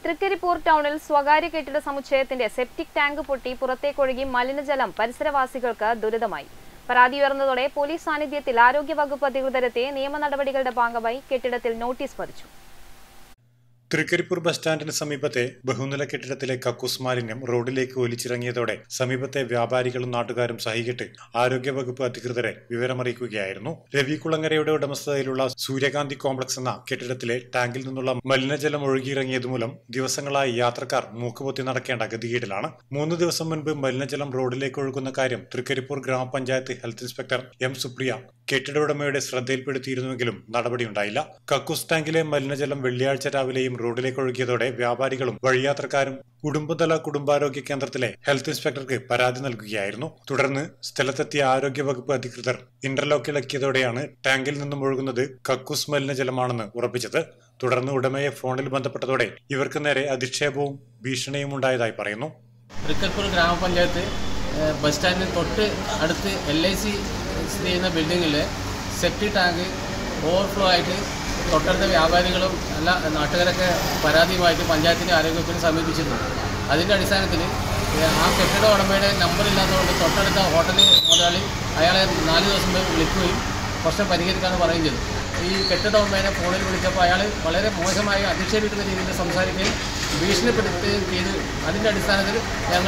തൃക്കരിപ്പൂർ ടൗണിൽ സ്വകാര്യ കെട്ടിട സമുച്ചയത്തിന്റെ സെപ്റ്റിക് ടാങ്ക് പൊട്ടി പുറത്തേക്കൊഴുകി മലിനജലം പരിസരവാസികൾക്ക് ദുരിതമായി പരാതി ഉയർന്നതോടെ പോലീസ് സാന്നിധ്യത്തിൽ ആരോഗ്യവകുപ്പ് അധികൃതരെത്തി നിയമ നടപടികളുടെ ഭാഗമായി കെട്ടിടത്തിൽ നോട്ടീസ് പതിച്ചു തൃക്കരിപ്പൂർ ബസ് സ്റ്റാൻഡിന് സമീപത്തെ ബഹുനില കെട്ടിടത്തിലെ കക്കൂസ് മാലിന്യം റോഡിലേക്ക് ഒലിച്ചിറങ്ങിയതോടെ സമീപത്തെ വ്യാപാരികളും നാട്ടുകാരും സഹികെട്ട് ആരോഗ്യവകുപ്പ് അധികൃതരെ വിവരമറിയിക്കുകയായിരുന്നു രവികുളങ്ങരയുടെ ഉടമസ്ഥതയിലുള്ള സൂര്യകാന്തി കോംപ്ലക്സ് എന്ന കെട്ടിടത്തിലെ ടാങ്കിൽ നിന്നുള്ള മലിനജലം ഒഴുകിയിറങ്ങിയത് മൂലം ദിവസങ്ങളായി യാത്രക്കാർ മൂക്കുപൊത്തി നടക്കേണ്ട ഗതികേടിലാണ് മൂന്ന് ദിവസം മുൻപ് മലിനജലം റോഡിലേക്ക് ഒഴുകുന്ന കാര്യം തൃക്കരിപ്പൂർ ഗ്രാമപഞ്ചായത്ത് ഹെൽത്ത് ഇൻസ്പെക്ടർ എം സുപ്രിയ കെട്ടിട ഉടമയുടെ ശ്രദ്ധയിൽപ്പെടുത്തിയിരുന്നുവെങ്കിലും നടപടിയുണ്ടായില്ല കക്കൂസ് ടാങ്കിലെ മലിനജലം വെള്ളിയാഴ്ച രാവിലെയും റോഡിലേക്ക് ഒഴുകിയതോടെ വ്യാപാരികളും വഴിയാത്രക്കാരും കുടുംബതല കുടുംബാരോഗ്യ കേന്ദ്രത്തിലെ ഹെൽത്ത് ഇൻസ്പെക്ടർക്ക് പരാതി നൽകുകയായിരുന്നു തുടർന്ന് സ്ഥലത്തെത്തിയ ആരോഗ്യവകുപ്പ് അധികൃതർ ഇന്റർലോക്ക് ഇളക്കിയതോടെയാണ് ടാങ്കിൽ നിന്നും ഒഴുകുന്നത് കക്കൂസ് മലിനജലമാണെന്ന് ഉറപ്പിച്ചത് തുടർന്ന് ഉടമയെ ഫോണിൽ ബന്ധപ്പെട്ടതോടെ ഇവർക്ക് നേരെ അധിക്ഷേപവും ഭീഷണിയും ഉണ്ടായതായി പറയുന്നു തൃക്കരിപ്പൂർ ഗ്രാമപഞ്ചായത്ത് ഏഹ്, ബസ് സ്റ്റാൻഡിന് തൊട്ട് അടുത്ത് എൽ ഐ സി സ്ഥിതി ചെയ്യുന്ന ബിൽഡിങ്ങിൽ സെപ്റ്റി ടാങ്ക് ഓവർഫ്ലോ ആയിട്ട് തൊട്ടടുത്ത വ്യാപാരികളും എല്ലാ നാട്ടുകാരൊക്കെ പരാതിയുമായിട്ട് പഞ്ചായത്തിൻ്റെ ആരോഗ്യത്തിന് സമീപിച്ചിരുന്നു അതിൻ്റെ അടിസ്ഥാനത്തിൽ ഏഹ്, ആ കെട്ടിട ഉടമയുടെ നമ്പർ ഇല്ലാത്തതുകൊണ്ട് തൊട്ടടുത്ത ഹോട്ടൽ മുതലാളി അയാളെ നാല് ദിവസം മുമ്പ് വിളിക്കുകയും പ്രശ്നം പരിഹരിക്കാമെന്ന് പറയുകയും ചെയ്തു ഈ കെട്ടിട ഉടമേനെ ഫോണിൽ വിളിച്ചപ്പോൾ അയാൾ വളരെ മോശമായി അധിക്ഷേപിക്കുന്ന രീതിയിൽ സംസാരിക്കുകയും ഭീഷണിപ്പെടുത്തുകയും ചെയ്തു അതിൻ്റെ അടിസ്ഥാനത്തിൽ ഞങ്ങൾ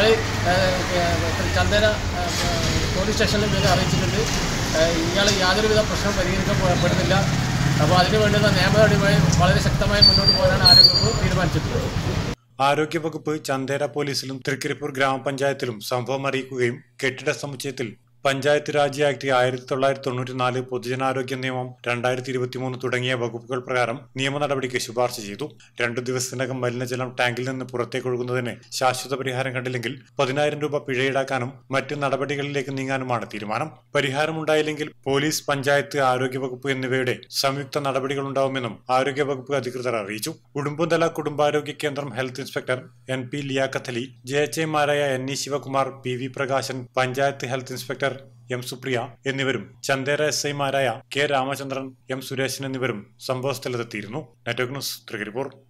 ചന്ദന ഏഹ്, പോലീസ് സ്റ്റേഷനിൽ പേര് അറിയിച്ചിട്ടുണ്ട് ഇയാൾ യാതൊരുവിധ പ്രശ്നം പരിഹരിക്കപ്പെടുന്നില്ല അപ്പോൾ അതിന് വേണ്ടുന്ന നിയമ നടപടിയുമായി വളരെ ശക്തമായി മുന്നോട്ട് പോകാനാണ് ആരോഗ്യവകുപ്പ് തീരുമാനിച്ചിട്ടുള്ളത് ആരോഗ്യവകുപ്പ് ചന്ദേര പോലീസിലും തൃക്കരിപ്പൂർ ഗ്രാമപഞ്ചായത്തിലും സംഭവം അറിയിക്കുകയും കെട്ടിട സമുച്ചയത്തിൽ പഞ്ചായത്ത് രാജ് ആക്ട് ആയിരത്തി തൊള്ളായിരത്തി തൊണ്ണൂറ്റിനാല് പൊതുജനാരോഗ്യ നിയമം രണ്ടായിരത്തി ഇരുപത്തിമൂന്ന് തുടങ്ങിയ വകുപ്പുകൾ പ്രകാരം നിയമ നടപടിക്ക് ശുപാർശ ചെയ്തു രണ്ടു ദിവസത്തിനകം മലിനജലം ടാങ്കിൽ നിന്ന് പുറത്തേക്കൊഴുകുന്നതിന് ശാശ്വത പരിഹാരം കണ്ടില്ലെങ്കിൽ പതിനായിരം രൂപ പിഴ ഈടാക്കാനും മറ്റ് നടപടികളിലേക്ക് നീങ്ങാനുമാണ് തീരുമാനം പരിഹാരമുണ്ടായില്ലെങ്കിൽ പോലീസ് പഞ്ചായത്ത് ആരോഗ്യവകുപ്പ് എന്നിവയുടെ സംയുക്ത നടപടികളുണ്ടാവുമെന്നും ആരോഗ്യവകുപ്പ് അധികൃതർ അറിയിച്ചു ഉടുമ്പുതല കുടുംബാരോഗ്യ കേന്ദ്രം health inspector N P Liyakathali J H ഐമാരായ N E Sivakumar P V Prakashan panchayat health inspector M Supriya എന്നിവരും ചന്ദേര എസ് ഐമാരായ കെ രാമചന്ദ്രൻ എം സുരേശൻ എന്നിവരും സംഭവസ്ഥലത്തെത്തിയിരുന്നു നെറ്റ്വർക്ക് ന്യൂസ് തൃക്കരിപ്പൂർ